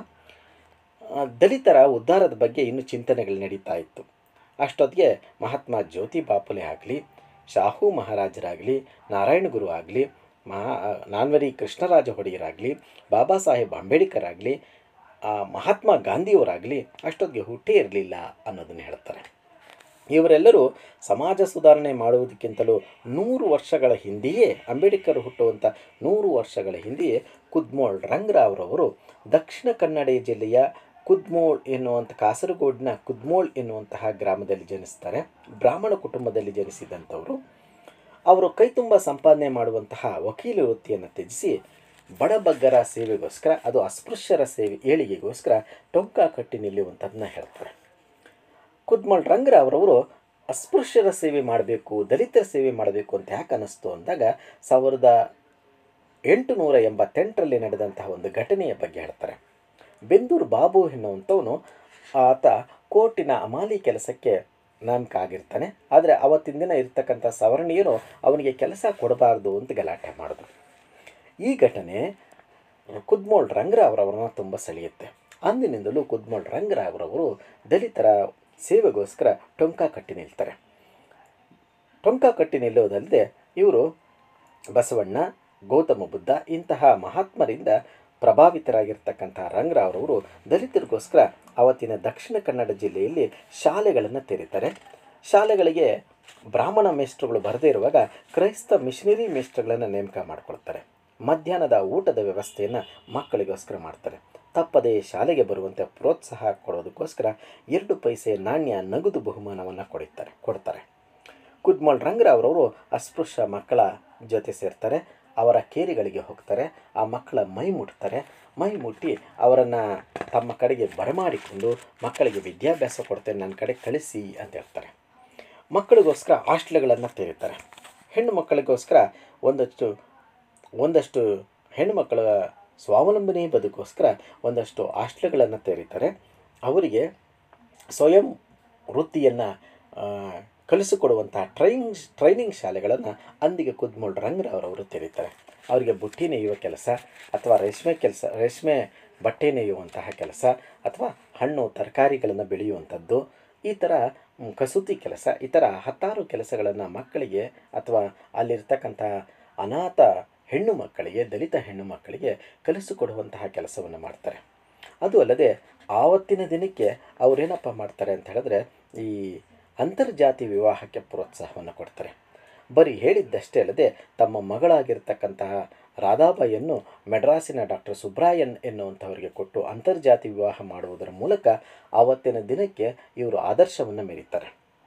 ದಲಿತರ ಉದ್ಧಾರದ ಬಗ್ಗೆ ಇನ್ನೂ ಚಿಂತನೆಗಳು ನಡೀತಾ ಇತ್ತು ಅಷ್ಟೊತ್ತಿಗೆ ಮಹಾತ್ಮ ಜ್ಯೋತಿ ಬಾಪುಲೆ ಆಗಲಿ ಶಾಹು ಮಹಾರಾಜರಾಗಲಿ ನಾರಾಯಣ ಗುರು ಆಗಲಿ ಮಹಾ ನಾನ್ವರಿ ಕೃಷ್ಣರಾಜ ಒಡೆಯರಾಗಲಿ ಬಾಬಾ ಸಾಹೇಬ್ ಅಂಬೇಡ್ಕರ್ ಆಗಲಿ ಮಹಾತ್ಮ ಗಾಂಧಿಯವರಾಗಲಿ ಅಷ್ಟೊತ್ತಿಗೆ ಹುಟ್ಟೇ ಇರಲಿಲ್ಲ ಅನ್ನೋದನ್ನು ಹೇಳ್ತಾರೆ ಇವರೆಲ್ಲರೂ ಸಮಾಜ ಸುಧಾರಣೆ ಮಾಡುವುದಕ್ಕಿಂತಲೂ ನೂರು ವರ್ಷಗಳ ಹಿಂದೆಯೇ ಅಂಬೇಡ್ಕರ್ ಹುಟ್ಟುವಂಥ ನೂರು ವರ್ಷಗಳ ಹಿಂದೆಯೇ ಕುದ್ಮೋಳ್ ರಂಗರಾವ್ರವರು ದಕ್ಷಿಣ ಕನ್ನಡ ಜಿಲ್ಲೆಯ ಕುದ್ಮೋಳ್ ಎನ್ನುವಂಥ ಕಾಸರಗೋಡಿನ ಕುದ್ಮೋಳ್ ಎನ್ನುವಂತಹ ಗ್ರಾಮದಲ್ಲಿ ಜನಿಸ್ತಾರೆ ಬ್ರಾಹ್ಮಣ ಕುಟುಂಬದಲ್ಲಿ ಜನಿಸಿದಂಥವರು ಅವರು ಕೈತುಂಬ ಸಂಪಾದನೆ ಮಾಡುವಂತಹ ವಕೀಲ ವೃತ್ತಿಯನ್ನು ತ್ಯಜಿಸಿ ಬಡಬಗ್ಗರ ಸೇವೆಗೋಸ್ಕರ ಅದು ಅಸ್ಪೃಶ್ಯರ ಸೇವೆ ಏಳಿಗೆಗೋಸ್ಕರ ಟೊಂಕ ಕಟ್ಟಿ ನಿಲ್ಲುವಂಥದ್ದನ್ನ ಹೇಳ್ತಾರೆ ಕುದ್ಮಲ್ ರಂಗರಾವ್ರವರು ಅಸ್ಪೃಶ್ಯರ ಸೇವೆ ಮಾಡಬೇಕು ದಲಿತರ ಸೇವೆ ಮಾಡಬೇಕು ಅಂತ ಯಾಕೆ ಅನ್ನಿಸ್ತು ಅಂದಾಗ ಸಾವಿರದ ಎಂಟುನೂರ ಎಂಬತ್ತೆಂಟರಲ್ಲಿ ನಡೆದಂತಹ ಒಂದು ಘಟನೆಯ ಬಗ್ಗೆ ಹೇಳ್ತಾರೆ ಬೆಂದೂರು ಬಾಬು ಎನ್ನುವಂಥವನು ಆತ ಕೋರ್ಟಿನ ಅಮಾಲಿ ಕೆಲಸಕ್ಕೆ ನೇಮಕ ಆಗಿರ್ತಾನೆ ಆದರೆ ಅವತ್ತಿನ ದಿನ ಇರ್ತಕ್ಕಂಥ ಸವರ್ಣೀಯರು ಅವನಿಗೆ ಕೆಲಸ ಕೊಡಬಾರ್ದು ಅಂತ ಗಲಾಟೆ ಮಾಡಿದ್ರು ಈ ಘಟನೆ ಕುದ್ಮೋಳ್ ರಂಗರಾವ್ರವರನ್ನ ತುಂಬ ಸೆಳೆಯುತ್ತೆ ಅಂದಿನಿಂದಲೂ ಕುದ್ಮೋಳ್ ರಂಗರಾವ್ರವರು ದಲಿತರ ಸೇವೆಗೋಸ್ಕರ ಟೊಂಕ ಕಟ್ಟಿ ನಿಲ್ತಾರೆ ಟೊಂಕ ಕಟ್ಟಿ ನಿಲ್ಲೋದಲ್ಲದೆ ಇವರು ಬಸವಣ್ಣ ಗೌತಮ ಬುದ್ಧ ಇಂತಹ ಮಹಾತ್ಮರಿಂದ ಪ್ರಭಾವಿತರಾಗಿರ್ತಕ್ಕಂಥ ರಂಗರಾವ್ರವರು ದಲಿತರಿಗೋಸ್ಕರ ಅವತ್ತಿನ ದಕ್ಷಿಣ ಕನ್ನಡ ಜಿಲ್ಲೆಯಲ್ಲಿ ಶಾಲೆಗಳನ್ನು ತೆರೀತಾರೆ ಶಾಲೆಗಳಿಗೆ ಬ್ರಾಹ್ಮಣ ಮೇಷ್ಟ್ರುಗಳು ಬರದೇ ಇರುವಾಗ ಕ್ರೈಸ್ತ ಮಿಷನರಿ ಮೇಷ್ಟ್ರುಗಳನ್ನು ನೇಮಕ ಮಾಡಿಕೊಳ್ತಾರೆ ಮಧ್ಯಾಹ್ನದ ಊಟದ ವ್ಯವಸ್ಥೆಯನ್ನು ಮಕ್ಕಳಿಗೋಸ್ಕರ ಮಾಡ್ತಾರೆ ತಪ್ಪದೇ ಶಾಲೆಗೆ ಬರುವಂತೆ ಪ್ರೋತ್ಸಾಹ ಕೊಡೋದಕ್ಕೋಸ್ಕರ ಎರಡು ಪೈಸೆ ನಾಣ್ಯ ನಗದು ಬಹುಮಾನವನ್ನು ಕೊಡುತ್ತಾರೆ ಕೊಡ್ತಾರೆ ಕುದ್ಮಲ್ ರಂಗರಾವ್ರವರು ಅಸ್ಪೃಶ್ಯ ಮಕ್ಕಳ ಜೊತೆ ಸೇರ್ತಾರೆ ಅವರ ಕೇರಿಗಳಿಗೆ ಹೋಗ್ತಾರೆ ಆ ಮಕ್ಕಳ ಮೈ ಮುಟ್ತಾರೆ ಮೈ ಮುಟ್ಟಿ ಅವರನ್ನು ತಮ್ಮ ಕಡೆಗೆ ಬರಮಾಡಿಕೊಂಡು ಮಕ್ಕಳಿಗೆ ವಿದ್ಯಾಭ್ಯಾಸ ಕೊಡ್ತೇನೆ ನನ್ನ ಕಡೆ ಕಳಿಸಿ ಅಂತ ಹೇಳ್ತಾರೆ ಮಕ್ಕಳಿಗೋಸ್ಕರ ಹಾಸ್ಟೆಲ್ಗಳನ್ನು ತೆರೀತಾರೆ ಹೆಣ್ಣು ಮಕ್ಕಳಿಗೋಸ್ಕರ ಒಂದಷ್ಟು ಒಂದಷ್ಟು ಹೆಣ್ಣು ಮಕ್ಕಳ ಸ್ವಾವಲಂಬನೆ ಬದುಕೋಸ್ಕರ ಒಂದಷ್ಟು ಹಾಸ್ಟೆಲ್ಗಳನ್ನು ತೆರೀತಾರೆ ಅವರಿಗೆ ಸ್ವಯಂ ವೃತ್ತಿಯನ್ನು ಕಲಿಸಿಕೊಡುವಂಥ ಟ್ರೈನಿಂಗ್ ಟ್ರೈನಿಂಗ್ ಶಾಲೆಗಳನ್ನು ಅಂದಿಗೆ ಕುದ್ಮೋಳ್ ರಂಗರವರವರು ತೆರೀತಾರೆ ಅವರಿಗೆ ಬುಟ್ಟಿ ನೇಯುವ ಕೆಲಸ ಅಥವಾ ರೇಷ್ಮೆ ಕೆಲಸ ರೇಷ್ಮೆ ಬಟ್ಟೆ ನೇಯುವಂತಹ ಕೆಲಸ ಅಥವಾ ಹಣ್ಣು ತರಕಾರಿಗಳನ್ನು ಬೆಳೆಯುವಂಥದ್ದು ಈ ಥರ ಮ್, ಕಸೂತಿ ಕೆಲಸ ಈ ಥರ ಹತ್ತಾರು ಕೆಲಸಗಳನ್ನು ಮಕ್ಕಳಿಗೆ ಅಥವಾ ಅಲ್ಲಿರ್ತಕ್ಕಂಥ ಅನಾಥ ಹೆಣ್ಣು ಮಕ್ಕಳಿಗೆ ದಲಿತ ಹೆಣ್ಣು ಮಕ್ಕಳಿಗೆ ಕಲಿಸಿಕೊಡುವಂತಹ ಕೆಲಸವನ್ನು ಮಾಡ್ತಾರೆ ಅದು ಅಲ್ಲದೆ ಆವತ್ತಿನ ದಿನಕ್ಕೆ ಅವರೇನಪ್ಪ ಮಾಡ್ತಾರೆ ಅಂತ ಹೇಳಿದ್ರೆ ಈ ಅಂತರ್ಜಾತಿ ವಿವಾಹಕ್ಕೆ ಪ್ರೋತ್ಸಾಹವನ್ನು ಕೊಡ್ತಾರೆ ಬರೀ ಹೇಳಿದ್ದಷ್ಟೇ ಅಲ್ಲದೆ ತಮ್ಮ ಮಗಳಾಗಿರ್ತಕ್ಕಂತಹ ರಾಧಾಬಾಯಿಯನ್ನು ಮೆಡ್ರಾಸಿನ ಡಾಕ್ಟರ್ ಸುಬ್ರಾಯನ್ ಎನ್ನುವಂಥವರಿಗೆ ಕೊಟ್ಟು ಅಂತರ್ಜಾತಿ ವಿವಾಹ ಮಾಡುವುದರ ಮೂಲಕ ಆವತ್ತಿನ ದಿನಕ್ಕೆ ಇವರು ಆದರ್ಶವನ್ನು ಮೆರೀತಾರೆ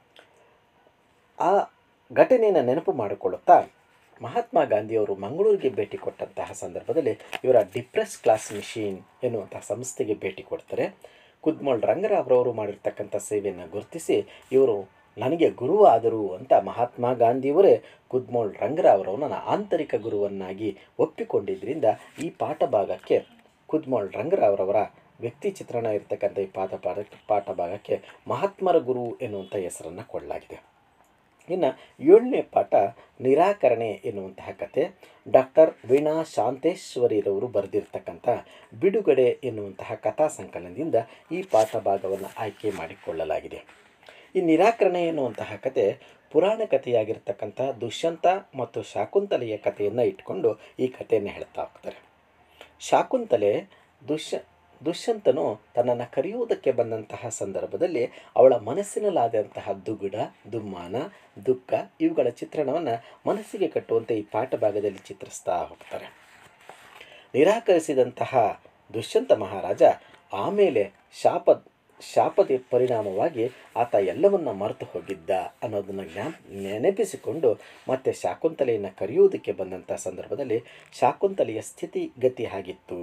ಆ ಘಟನೆಯನ್ನು ನೆನಪು ಮಾಡಿಕೊಳ್ಳುತ್ತಾ ಮಹಾತ್ಮ ಗಾಂಧಿಯವರು ಮಂಗಳೂರಿಗೆ ಭೇಟಿ ಕೊಟ್ಟಂತಹ ಸಂದರ್ಭದಲ್ಲಿ ಇವರ ಡಿಪ್ರೆಸ್ ಕ್ಲಾಸ್ ಮಿಷಿನ್ ಎನ್ನುವಂತಹ ಸಂಸ್ಥೆಗೆ ಭೇಟಿ ಕೊಡ್ತಾರೆ ಕುದ್ಮೋಳ್ ರಂಗರಾವ್ರವರು ಮಾಡಿರ್ತಕ್ಕಂಥ ಸೇವೆಯನ್ನು ಗುರುತಿಸಿ ಇವರು ನನಗೆ ಗುರು ಆದರು ಅಂತ ಮಹಾತ್ಮ ಗಾಂಧಿಯವರೇ ಕುದ್ಮೋಳ್ ರಂಗರಾವ್ರವರನ್ನ ಆಂತರಿಕ ಗುರುವನ್ನಾಗಿ ಒಪ್ಪಿಕೊಂಡಿದ್ದರಿಂದ ಈ ಪಾಠ ಭಾಗಕ್ಕೆ ಕುದ್ಮೋಳ್ ರಂಗರಾವ್ರವರ ವ್ಯಕ್ತಿ ಚಿತ್ರಣ ಇರತಕ್ಕಂಥ ಈ ಪಾಠ ಪಾಠ ಪಾಠ ಭಾಗಕ್ಕೆ ಮಹಾತ್ಮರ ಗುರು ಎನ್ನುವಂಥ ಹೆಸರನ್ನು ಕೊಡಲಾಗಿದೆ ಇನ್ನು ಏಳನೇ ಪಾಠ ನಿರಾಕರಣೆ ಎನ್ನುವಂತಹ ಕತೆ ಡಾಕ್ಟರ್ ವೀಣಾ ಶಾಂತೇಶ್ವರಿರವರು ಬರೆದಿರ್ತಕ್ಕಂಥ ಬಿಡುಗಡೆ ಎನ್ನುವಂತಹ ಕಥಾ ಸಂಕಲನದಿಂದ ಈ ಪಾಠ ಭಾಗವನ್ನು ಆಯ್ಕೆ ಮಾಡಿಕೊಳ್ಳಲಾಗಿದೆ ಈ ನಿರಾಕರಣೆ ಎನ್ನುವಂತಹ ಕತೆ ಪುರಾಣ ಕಥೆಯಾಗಿರ್ತಕ್ಕಂಥ ದುಷ್ಯಂತ ಮತ್ತು ಶಾಕುಂತಲೆಯ ಕಥೆಯನ್ನು ಇಟ್ಕೊಂಡು ಈ ಕಥೆಯನ್ನು ಹೇಳ್ತಾ ಹೋಗ್ತಾರೆ ಶಾಕುಂತಲೆ ದುಷ್ಯ ದುಷ್ಯಂತನು ತನ್ನನ್ನು ಕರೆಯುವುದಕ್ಕೆ ಬಂದಂತಹ ಸಂದರ್ಭದಲ್ಲಿ ಅವಳ ಮನಸ್ಸಿನಲ್ಲಾದಂತಹ ದುಗುಡ ದುಮ್ಮಾನ ದುಃಖ ಇವುಗಳ ಚಿತ್ರಣವನ್ನು ಮನಸ್ಸಿಗೆ ಕಟ್ಟುವಂತೆ ಈ ಪಾಠ ಭಾಗದಲ್ಲಿ ಚಿತ್ರಿಸ್ತಾ ಹೋಗ್ತಾರೆ ನಿರಾಕರಿಸಿದಂತಹ ದುಷ್ಯಂತ ಮಹಾರಾಜ ಆಮೇಲೆ ಶಾಪ ಶಾಪದ ಪರಿಣಾಮವಾಗಿ ಆತ ಎಲ್ಲವನ್ನ ಮರೆತು ಹೋಗಿದ್ದ ಅನ್ನೋದನ್ನು ಜ್ಞಾ ನೆನಪಿಸಿಕೊಂಡು ಮತ್ತೆ ಶಾಕುಂತಲೆಯನ್ನು ಕರೆಯುವುದಕ್ಕೆ ಬಂದಂಥ ಸಂದರ್ಭದಲ್ಲಿ ಶಾಕುಂತಲೆಯ ಸ್ಥಿತಿಗತಿ ಆಗಿತ್ತು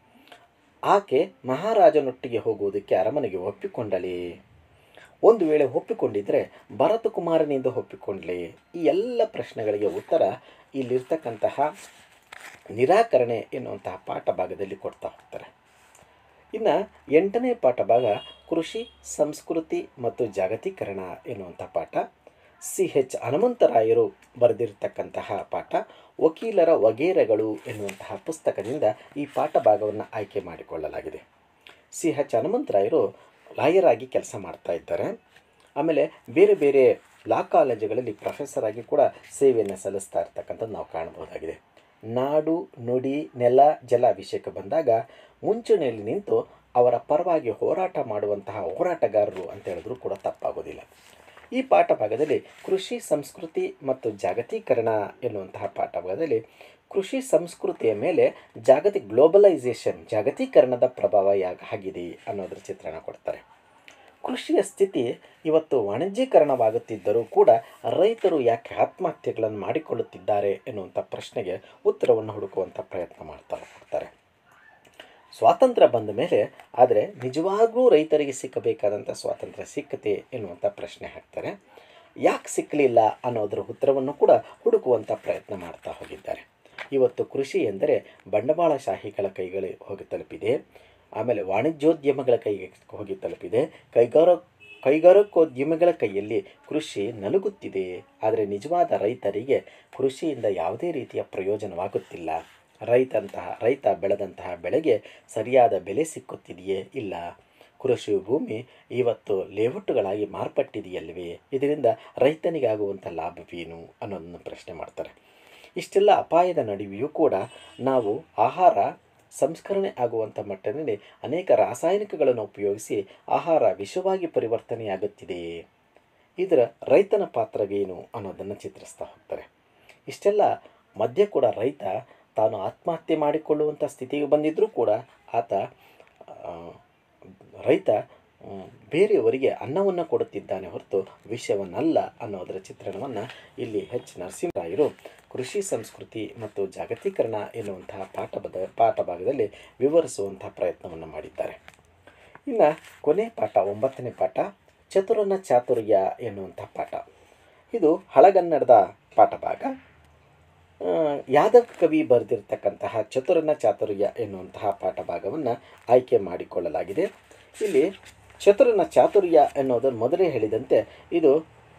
ಆಕೆ ಮಹಾರಾಜನೊಟ್ಟಿಗೆ ಹೋಗುವುದಕ್ಕೆ ಅರಮನೆಗೆ ಒಪ್ಪಿಕೊಂಡಳೆ ಒಂದು ವೇಳೆ ಒಪ್ಪಿಕೊಂಡಿದ್ದರೆ ಭರತಕುಮಾರನಿಂದ ಒಪ್ಪಿಕೊಂಡ್ಲೆ ಈ ಎಲ್ಲ ಪ್ರಶ್ನೆಗಳಿಗೆ ಉತ್ತರ ಇಲ್ಲಿರ್ತಕ್ಕಂತಹ ನಿರಾಕರಣೆ ಎನ್ನುವಂತಹ ಪಾಠ ಭಾಗದಲ್ಲಿ ಕೊಡ್ತಾ ಹೋಗ್ತಾರೆ ಇನ್ನು ಎಂಟನೇ ಪಾಠ ಭಾಗ ಕೃಷಿ ಸಂಸ್ಕೃತಿ ಮತ್ತು ಜಾಗತೀಕರಣ ಎನ್ನುವಂಥ ಪಾಠ ಸಿ ಎಚ್ ಹನುಮಂತರಾಯರು ಬರೆದಿರತಕ್ಕಂತಹ ಪಾಠ ವಕೀಲರ ವಗೇರೆಗಳು ಎನ್ನುವಂತಹ ಪುಸ್ತಕದಿಂದ ಈ ಪಾಠ ಭಾಗವನ್ನು ಆಯ್ಕೆ ಮಾಡಿಕೊಳ್ಳಲಾಗಿದೆ ಸಿ ಎಚ್ ಹನುಮಂತರಾಯರು ಲಾಯರ್ ಆಗಿ ಕೆಲಸ ಮಾಡ್ತಾ ಇದ್ದಾರೆ ಆಮೇಲೆ ಬೇರೆ ಬೇರೆ ಲಾ ಕಾಲೇಜುಗಳಲ್ಲಿ ಪ್ರೊಫೆಸರ್ ಆಗಿ ಕೂಡ ಸೇವೆಯನ್ನು ಸಲ್ಲಿಸ್ತಾ ಇರ್ತಕ್ಕಂಥದ್ದು ನಾವು ಕಾಣಬಹುದಾಗಿದೆ ನಾಡು ನುಡಿ ನೆಲ ಜಲ ವಿಷಯಕ್ಕೆ ಬಂದಾಗ ಮುಂಚೂಣಿಯಲ್ಲಿ ನಿಂತು ಅವರ ಪರವಾಗಿ ಹೋರಾಟ ಮಾಡುವಂತಹ ಹೋರಾಟಗಾರರು ಅಂತ ಹೇಳಿದ್ರು ಕೂಡ ತಪ್ಪಾಗೋದಿಲ್ಲ ಈ ಪಾಠ ಭಾಗದಲ್ಲಿ ಕೃಷಿ ಸಂಸ್ಕೃತಿ ಮತ್ತು ಜಾಗತೀಕರಣ ಎನ್ನುವಂತಹ ಪಾಠ ಭಾಗದಲ್ಲಿ ಕೃಷಿ ಸಂಸ್ಕೃತಿಯ ಮೇಲೆ ಜಾಗತಿಕ ಗ್ಲೋಬಲೈಸೇಷನ್ ಜಾಗತೀಕರಣದ ಪ್ರಭಾವ ಯಾಗ ಆಗಿದೆ ಅನ್ನೋದ್ರ ಚಿತ್ರಣ ಕೊಡ್ತಾರೆ ಕೃಷಿಯ ಸ್ಥಿತಿ ಇವತ್ತು ವಾಣಿಜ್ಯೀಕರಣವಾಗುತ್ತಿದ್ದರೂ ಕೂಡ ರೈತರು ಯಾಕೆ ಆತ್ಮಹತ್ಯೆಗಳನ್ನು ಮಾಡಿಕೊಳ್ಳುತ್ತಿದ್ದಾರೆ ಎನ್ನುವಂಥ ಪ್ರಶ್ನೆಗೆ ಉತ್ತರವನ್ನು ಹುಡುಕುವಂಥ ಪ್ರಯತ್ನ ಮಾಡ್ತಾ ಹೋಗ್ತಾರೆ ಸ್ವಾತಂತ್ರ್ಯ ಬಂದ ಮೇಲೆ ಆದರೆ ನಿಜವಾಗ್ಲೂ ರೈತರಿಗೆ ಸಿಕ್ಕಬೇಕಾದಂಥ ಸ್ವಾತಂತ್ರ್ಯ ಸಿಕ್ಕತೆ ಎನ್ನುವಂಥ ಪ್ರಶ್ನೆ ಹಾಕ್ತಾರೆ ಯಾಕೆ ಸಿಕ್ಕಲಿಲ್ಲ ಅನ್ನೋದರ ಉತ್ತರವನ್ನು ಕೂಡ ಹುಡುಕುವಂಥ ಪ್ರಯತ್ನ ಮಾಡ್ತಾ ಹೋಗಿದ್ದಾರೆ ಇವತ್ತು ಕೃಷಿ ಎಂದರೆ ಬಂಡವಾಳಶಾಹಿಗಳ ಕೈಗಳಿಗೆ ಹೋಗಿ ತಲುಪಿದೆ ಆಮೇಲೆ ವಾಣಿಜ್ಯೋದ್ಯಮಗಳ ಕೈಗೆ ಹೋಗಿ ತಲುಪಿದೆ ಕೈಗಾರ ಕೈಗಾರಿಕೋದ್ಯಮಿಗಳ ಕೈಯಲ್ಲಿ ಕೃಷಿ ನಲುಗುತ್ತಿದೆ ಆದರೆ ನಿಜವಾದ ರೈತರಿಗೆ ಕೃಷಿಯಿಂದ ಯಾವುದೇ ರೀತಿಯ ಪ್ರಯೋಜನವಾಗುತ್ತಿಲ್ಲ ರೈತಂತಹ ರೈತ ಬೆಳೆದಂತಹ ಬೆಳೆಗೆ ಸರಿಯಾದ ಬೆಲೆ ಸಿಕ್ಕುತ್ತಿದೆಯೇ ಇಲ್ಲ ಕೃಷಿ ಭೂಮಿ ಇವತ್ತು ಲೇಔಟುಗಳಾಗಿ ಮಾರ್ಪಟ್ಟಿದೆಯಲ್ವೇ ಇದರಿಂದ ರೈತನಿಗಾಗುವಂಥ ಲಾಭವೇನು ಅನ್ನೋದನ್ನು ಪ್ರಶ್ನೆ ಮಾಡ್ತಾರೆ ಇಷ್ಟೆಲ್ಲ ಅಪಾಯದ ನಡುವೆಯೂ ಕೂಡ ನಾವು ಆಹಾರ ಸಂಸ್ಕರಣೆ ಆಗುವಂಥ ಮಟ್ಟದಲ್ಲಿ ಅನೇಕ ರಾಸಾಯನಿಕಗಳನ್ನು ಉಪಯೋಗಿಸಿ ಆಹಾರ ವಿಷವಾಗಿ ಪರಿವರ್ತನೆಯಾಗುತ್ತಿದೆ ಇದರ ರೈತನ ಪಾತ್ರವೇನು ಅನ್ನೋದನ್ನು ಚಿತ್ರಿಸ್ತಾ ಹೋಗ್ತಾರೆ ಇಷ್ಟೆಲ್ಲ ಮಧ್ಯೆ ಕೂಡ ರೈತ ತಾನು ಆತ್ಮಹತ್ಯೆ ಮಾಡಿಕೊಳ್ಳುವಂಥ ಸ್ಥಿತಿಗೆ ಬಂದಿದ್ದರೂ ಕೂಡ ಆತ ಆ, ರೈತ ಮ್, ಬೇರೆಯವರಿಗೆ ಅನ್ನವನ್ನು ಕೊಡುತ್ತಿದ್ದಾನೆ ಹೊರತು ವಿಷಯವನ್ನಲ್ಲ ಅನ್ನೋದರ ಚಿತ್ರಣವನ್ನು ಇಲ್ಲಿ ಎಚ್ ನರಸಿಂಹರಾಯರು ಕೃಷಿ ಸಂಸ್ಕೃತಿ ಮತ್ತು ಜಾಗತೀಕರಣ ಎನ್ನುವಂತಹ ಪಾಠದ ಪಾಠ ಭಾಗದಲ್ಲಿ ವಿವರಿಸುವಂತಹ ಪ್ರಯತ್ನವನ್ನು ಮಾಡಿದ್ದಾರೆ ಇನ್ನು ಕೊನೆ ಪಾಠ ಒಂಬತ್ತನೇ ಪಾಠ ಚತುರನ ಚಾತುರ್ಯ ಎನ್ನುವಂಥ ಪಾಠ ಇದು ಹಳಗನ್ನಡದ ಪಾಠ ಭಾಗ ಆ, ಯಾದವ್ ಕವಿ ಬರೆದಿರ್ತಕ್ಕಂತಹ ಚತುರನ ಚಾತುರ್ಯ ಎನ್ನುವಂತಹ ಪಾಠ ಭಾಗವನ್ನು ಆಯ್ಕೆ ಮಾಡಿಕೊಳ್ಳಲಾಗಿದೆ ಇಲ್ಲಿ ಚತುರನ ಚಾತುರ್ಯ ಎನ್ನುವುದನ್ನು ಮೊದಲೇ ಹೇಳಿದಂತೆ ಇದು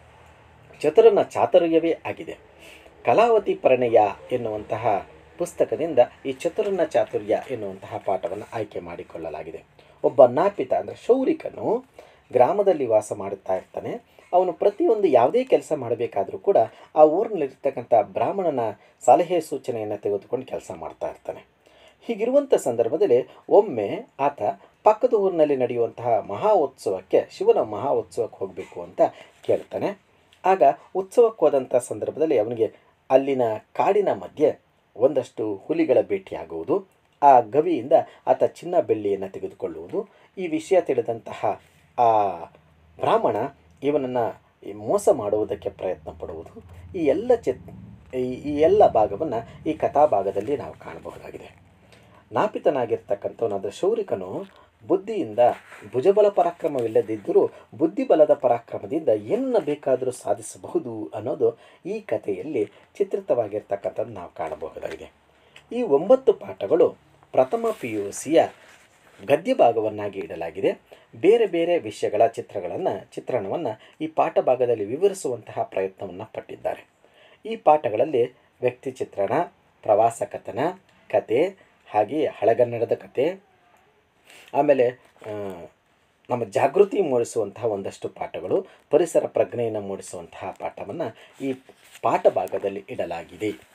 ಚತುರನ ಚಾತುರ್ಯವೇ ಆಗಿದೆ ಕಲಾವತಿ ಪರಿಣಯ ಎನ್ನುವಂತಹ ಪುಸ್ತಕದಿಂದ ಈ ಚತುರನ ಚಾತುರ್ಯ ಎನ್ನುವಂತಹ ಪಾಠವನ್ನು ಆಯ್ಕೆ ಮಾಡಿಕೊಳ್ಳಲಾಗಿದೆ ಒಬ್ಬ ನಾಪಿತ ಅಂದರೆ ಶೌರಿಕನು ಗ್ರಾಮದಲ್ಲಿ ವಾಸ ಮಾಡುತ್ತಾ ಇರ್ತಾನೆ ಅವನು ಪ್ರತಿಯೊಂದು ಯಾವುದೇ ಕೆಲಸ ಮಾಡಬೇಕಾದ್ರೂ ಕೂಡ ಆ ಊರಿನಲ್ಲಿರ್ತಕ್ಕಂಥ ಬ್ರಾಹ್ಮಣನ ಸಲಹೆ ಸೂಚನೆಯನ್ನು ತೆಗೆದುಕೊಂಡು ಕೆಲಸ ಮಾಡ್ತಾ ಇರ್ತಾನೆ ಹೀಗಿರುವಂಥ ಸಂದರ್ಭದಲ್ಲಿ ಒಮ್ಮೆ ಆತ ಪಕ್ಕದ ಊರಿನಲ್ಲಿ ನಡೆಯುವಂತಹ ಮಹಾ ಉತ್ಸವಕ್ಕೆ ಶಿವನ ಮಹಾ ಉತ್ಸವಕ್ಕೆ ಹೋಗಬೇಕು ಅಂತ ಕೇಳ್ತಾನೆ ಆಗ ಉತ್ಸವಕ್ಕೆ ಹೋದಂಥ ಸಂದರ್ಭದಲ್ಲಿ ಅವನಿಗೆ ಅಲ್ಲಿನ ಕಾಡಿನ ಮಧ್ಯೆ ಒಂದಷ್ಟು ಹುಲಿಗಳ ಭೇಟಿಯಾಗುವುದು ಆ ಗವಿಯಿಂದ ಆತ ಚಿನ್ನ ಬೆಳ್ಳಿಯನ್ನು ತೆಗೆದುಕೊಳ್ಳುವುದು ಈ ವಿಷಯ ತಿಳಿದಂತಹ ಆ ಬ್ರಾಹ್ಮಣ ಇವನನ್ನು ಮೋಸ ಮಾಡುವುದಕ್ಕೆ ಪ್ರಯತ್ನ ಪಡುವುದು ಈ ಎಲ್ಲ ಚಿತ್ ಈ ಈ ಎಲ್ಲ ಭಾಗವನ್ನು ಈ ಕಥಾಭಾಗದಲ್ಲಿ ನಾವು ಕಾಣಬಹುದಾಗಿದೆ ನಾಪಿತನಾಗಿರ್ತಕ್ಕಂಥವನಾದ ಶೌರಿಕನು ಬುದ್ಧಿಯಿಂದ ಭುಜಬಲ ಪರಾಕ್ರಮವಿಲ್ಲದಿದ್ದರೂ ಬುದ್ಧಿಬಲದ ಪರಾಕ್ರಮದಿಂದ ಏನನ್ನ ಬೇಕಾದರೂ ಸಾಧಿಸಬಹುದು ಅನ್ನೋದು ಈ ಕಥೆಯಲ್ಲಿ ಚಿತ್ರಿತವಾಗಿರ್ತಕ್ಕಂಥದ್ದು ನಾವು ಕಾಣಬಹುದಾಗಿದೆ ಈ ಒಂಬತ್ತು ಪಾಠಗಳು ಪ್ರಥಮ ಪಿ ಯು ಸಿಯ ಗದ್ಯ ಭಾಗವನ್ನಾಗಿ ಇಡಲಾಗಿದೆ ಬೇರೆ ಬೇರೆ ವಿಷಯಗಳ ಚಿತ್ರಗಳನ್ನು ಚಿತ್ರಣವನ್ನು ಈ ಪಾಠ ಭಾಗದಲ್ಲಿ ವಿವರಿಸುವಂತಹ ಪ್ರಯತ್ನವನ್ನು ಪಟ್ಟಿದ್ದಾರೆ ಈ ಪಾಠಗಳಲ್ಲಿ ವ್ಯಕ್ತಿ ಚಿತ್ರಣ ಪ್ರವಾಸ ಕಥನ ಕತೆ ಹಾಗೆಯೇ ಹಳಗನ್ನಡದ ಕತೆ ಆಮೇಲೆ ಆ, ನಮ್ಮ ಜಾಗೃತಿ ಮೂಡಿಸುವಂತಹ ಒಂದಷ್ಟು ಪಾಠಗಳು ಪರಿಸರ ಪ್ರಜ್ಞೆಯನ್ನು ಮೂಡಿಸುವಂತಹ ಪಾಠವನ್ನು ಈ ಪಾಠ ಭಾಗದಲ್ಲಿ ಇಡಲಾಗಿದೆ